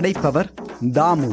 படைப்பவர் தாமு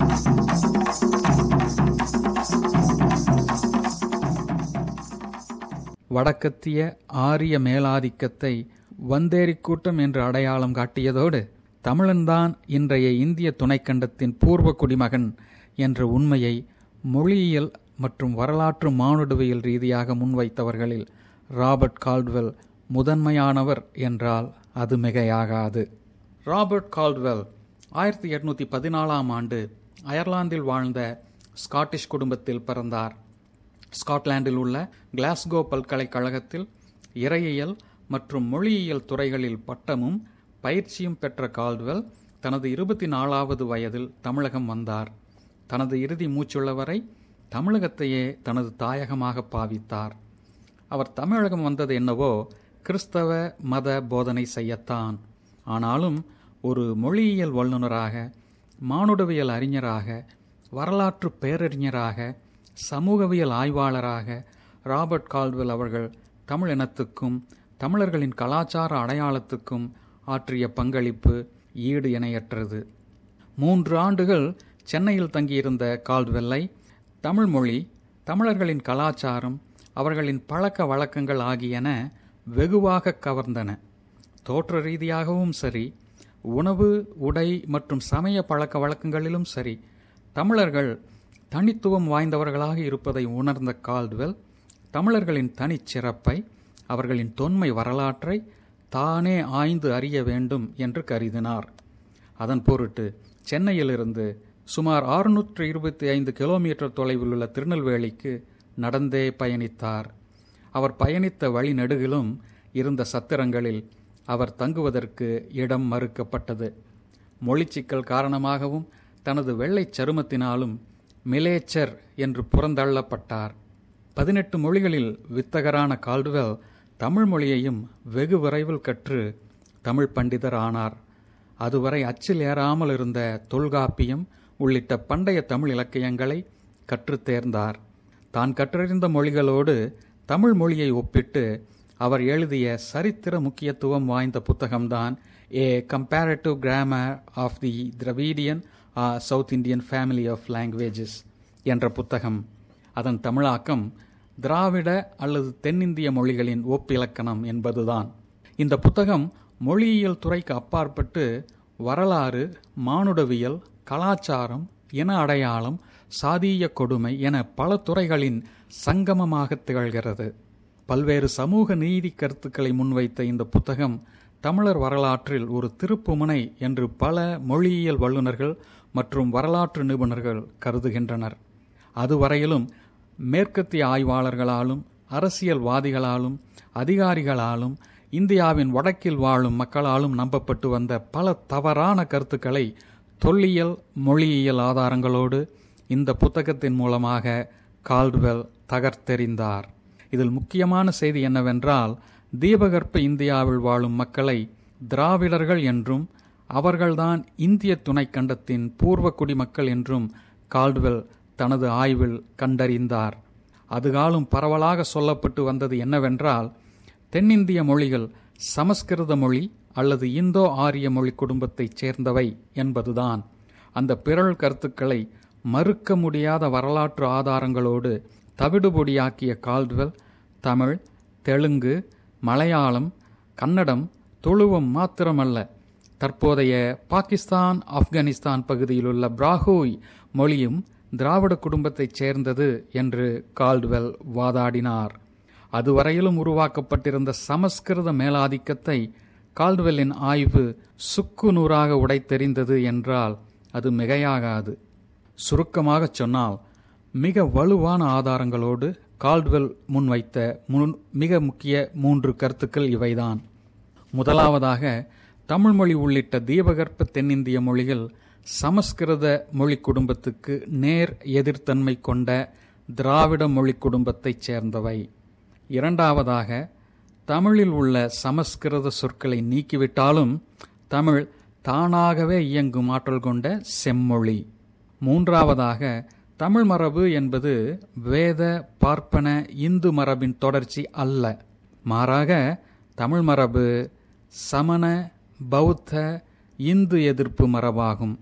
வடக்கத்திய ஆரிய மேலாதிக்கத்தை வந்தேரி கூட்டம் என்று அடையாளம் காட்டியதோடு தமிழன்தான் இன்றைய இந்திய துணைக்கண்டத்தின் பூர்வ குடிமகன் என்ற உண்மையை மொழியியல் மற்றும் வரலாற்று மானுடவியல் ரீதியாக முன்வைத்தவர்களில் ராபர்ட் கால்ட்வெல் முதன்மையானவர் என்றால் அது மிகையாகாது ராபர்ட் கால்ட்வெல் ஆயிரத்தி எட்நூத்தி பதினாலாம் ஆண்டு அயர்லாந்தில் வாழ்ந்த ஸ்காட்டிஷ் குடும்பத்தில் பிறந்தார் ஸ்காட்லாந்தில் உள்ள கிளாஸ்கோ பல்கலைக்கழகத்தில் இறையியல் மற்றும் மொழியியல் துறைகளில் பட்டமும் பயிற்சியும் பெற்ற கால்ட்வெல் தனது இருபத்தி நாலாவது வயதில் தமிழகம் வந்தார் தனது இறுதி மூச்சுள்ளவரை தமிழகத்தையே தனது தாயகமாக பாவித்தார் அவர் தமிழகம் வந்தது என்னவோ கிறிஸ்தவ மத போதனை செய்யத்தான் ஆனாலும் ஒரு மொழியியல் வல்லுநராக மானுடவியல் அறிஞராக வரலாற்று பேரறிஞராக சமூகவியல் ஆய்வாளராக ராபர்ட் கால்வெல் அவர்கள் தமிழ் இனத்துக்கும் தமிழர்களின் கலாச்சார அடையாளத்துக்கும் ஆற்றிய பங்களிப்பு ஈடு இணையற்றது மூன்று ஆண்டுகள் சென்னையில் தங்கியிருந்த கால்வெல்லை தமிழ் மொழி தமிழர்களின் கலாச்சாரம் அவர்களின் பழக்க வழக்கங்கள் ஆகியன வெகுவாக கவர்ந்தன தோற்ற ரீதியாகவும் சரி உணவு உடை மற்றும் சமய பழக்க வழக்கங்களிலும் சரி தமிழர்கள் தனித்துவம் வாய்ந்தவர்களாக இருப்பதை உணர்ந்த கால்ட்வெல் தமிழர்களின் தனிச்சிறப்பை அவர்களின் தொன்மை வரலாற்றை தானே ஆய்ந்து அறிய வேண்டும் என்று கருதினார் அதன் பொருட்டு சென்னையிலிருந்து சுமார் அறுநூற்று இருபத்தி ஐந்து கிலோமீட்டர் தொலைவில் உள்ள திருநெல்வேலிக்கு நடந்தே பயணித்தார் அவர் பயணித்த வழி நெடுகிலும் இருந்த சத்திரங்களில் அவர் தங்குவதற்கு இடம் மறுக்கப்பட்டது மொழிச்சிக்கல் காரணமாகவும் தனது வெள்ளைச் சருமத்தினாலும் மிலேச்சர் என்று புறந்தள்ளப்பட்டார் பதினெட்டு மொழிகளில் வித்தகரான கால்டுவெல் தமிழ் மொழியையும் வெகு விரைவில் கற்று தமிழ் பண்டிதர் ஆனார் அதுவரை அச்சில் ஏறாமல் இருந்த தொல்காப்பியம் உள்ளிட்ட பண்டைய தமிழ் இலக்கியங்களை கற்றுத் தேர்ந்தார் தான் கற்றறிந்த மொழிகளோடு தமிழ் மொழியை ஒப்பிட்டு அவர் எழுதிய சரித்திர முக்கியத்துவம் வாய்ந்த புத்தகம்தான் a comparative grammar of the Dravidian South Indian family of languages என்ற புத்தகம் அதன் தமிழாக்கம் திராவிட அல்லது தென்னிந்திய மொழிகளின் ஒப்பிலக்கணம் என்பதுதான் இந்த புத்தகம் மொழியியல் துறைக்கு அப்பாற்பட்டு வரலாறு மானுடவியல் கலாச்சாரம் இன அடையாளம் சாதீய கொடுமை என பல துறைகளின் சங்கமமாக திகழ்கிறது பல்வேறு சமூக நீதி கருத்துக்களை முன்வைத்த இந்த புத்தகம் தமிழர் வரலாற்றில் ஒரு திருப்புமுனை என்று பல மொழியியல் வல்லுநர்கள் மற்றும் வரலாற்று நிபுணர்கள் கருதுகின்றனர் அதுவரையிலும் மேற்கத்திய ஆய்வாளர்களாலும் அரசியல்வாதிகளாலும் அதிகாரிகளாலும் இந்தியாவின் வடக்கில் வாழும் மக்களாலும் நம்பப்பட்டு வந்த பல தவறான கருத்துக்களை தொல்லியல் மொழியியல் ஆதாரங்களோடு இந்த புத்தகத்தின் மூலமாக கால்ட்வெல் தகர்த்தெறிந்தார் இதில் முக்கியமான செய்தி என்னவென்றால் தீபகற்ப இந்தியாவில் வாழும் மக்களை திராவிடர்கள் என்றும் அவர்கள்தான் இந்திய துணைக்கண்டத்தின் பூர்வ குடிமக்கள் என்றும் கால்ட்வெல் தனது ஆய்வில் கண்டறிந்தார் அதுகாலும் பரவலாக சொல்லப்பட்டு வந்தது என்னவென்றால் தென்னிந்திய மொழிகள் சமஸ்கிருத மொழி அல்லது இந்தோ ஆரிய மொழி குடும்பத்தைச் சேர்ந்தவை என்பதுதான் அந்த பிறழ் கருத்துக்களை மறுக்க முடியாத வரலாற்று ஆதாரங்களோடு தவிடுபொடியாக்கிய கால்ட்வெல் தமிழ் தெலுங்கு மலையாளம் கன்னடம் துளுவம் மாத்திரமல்ல தற்போதைய பாகிஸ்தான் ஆப்கானிஸ்தான் பகுதியிலுள்ள பிராஹோய் மொழியும் திராவிட குடும்பத்தைச் சேர்ந்தது என்று கால்ட்வெல் வாதாடினார் அதுவரையிலும் உருவாக்கப்பட்டிருந்த சமஸ்கிருத மேலாதிக்கத்தை கால்ட்வெல்லின் ஆய்வு சுக்கு நூறாக உடைத்தெறிந்தது என்றால் அது மிகையாகாது சுருக்கமாகச் சொன்னால் மிக வலுவான ஆதாரங்களோடு கால்ட்வெல் முன்வைத்த முன் மிக முக்கிய மூன்று கருத்துக்கள் இவைதான் முதலாவதாக தமிழ்மொழி உள்ளிட்ட தீபகற்ப தென்னிந்திய மொழிகள் சமஸ்கிருத மொழி குடும்பத்துக்கு நேர் எதிர்த்தன்மை கொண்ட திராவிட மொழி குடும்பத்தைச் சேர்ந்தவை இரண்டாவதாக தமிழில் உள்ள சமஸ்கிருத சொற்களை நீக்கிவிட்டாலும் தமிழ் தானாகவே இயங்கும் ஆற்றல் கொண்ட செம்மொழி மூன்றாவதாக தமிழ் மரபு என்பது வேத பார்ப்பன இந்து மரபின் தொடர்ச்சி அல்ல மாறாக தமிழ் மரபு சமண பௌத்த இந்து எதிர்ப்பு மரபாகும்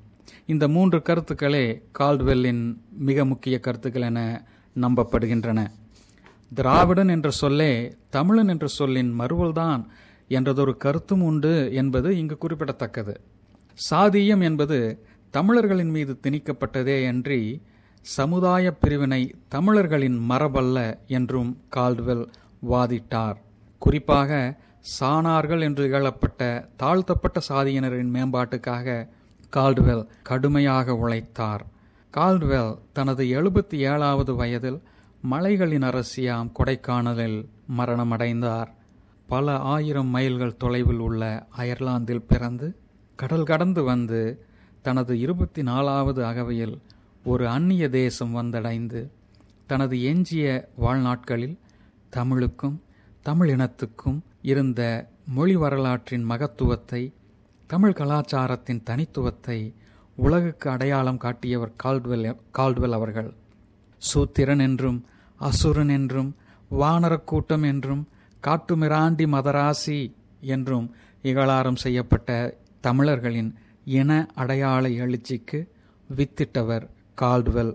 இந்த மூன்று கருத்துக்களே கால்ட்வெல்லின் மிக முக்கிய கருத்துக்கள் என நம்பப்படுகின்றன திராவிடன் என்ற சொல்லே தமிழன் என்ற சொல்லின் மறுவல்தான் என்றதொரு கருத்தும் உண்டு என்பது இங்கு குறிப்பிடத்தக்கது சாதியம் என்பது தமிழர்களின் மீது திணிக்கப்பட்டதே அன்றி சமுதாய பிரிவினை தமிழர்களின் மரபல்ல என்றும் கால்ட்வெல் வாதிட்டார் குறிப்பாக சாணார்கள் என்று இகழப்பட்ட தாழ்த்தப்பட்ட சாதியினரின் மேம்பாட்டுக்காக கால்ட்வெல் கடுமையாக உழைத்தார் கால்ட்வெல் தனது எழுபத்தி ஏழாவது வயதில் மலைகளின் அரசியாம் கொடைக்கானலில் மரணமடைந்தார் பல ஆயிரம் மைல்கள் தொலைவில் உள்ள அயர்லாந்தில் பிறந்து கடல் கடந்து வந்து தனது இருபத்தி நாலாவது அகவையில் ஒரு அந்நிய தேசம் வந்தடைந்து தனது எஞ்சிய வாழ்நாட்களில் தமிழுக்கும் தமிழ் இனத்துக்கும் இருந்த மொழி வரலாற்றின் மகத்துவத்தை தமிழ் கலாச்சாரத்தின் தனித்துவத்தை உலகுக்கு அடையாளம் காட்டியவர் கால்ட்வெல் கால்ட்வெல் அவர்கள் சூத்திரன் என்றும் அசுரன் என்றும் வானரக்கூட்டம் என்றும் காட்டுமிராண்டி மதராசி என்றும் இகழாரம் செய்யப்பட்ட தமிழர்களின் இன அடையாள எழுச்சிக்கு வித்திட்டவர் கால்ட்வெல்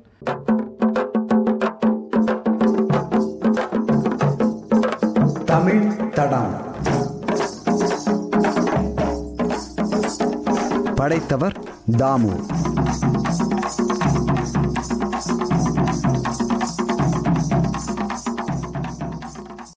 தமிழ் தடம் படைத்தவர் தாமு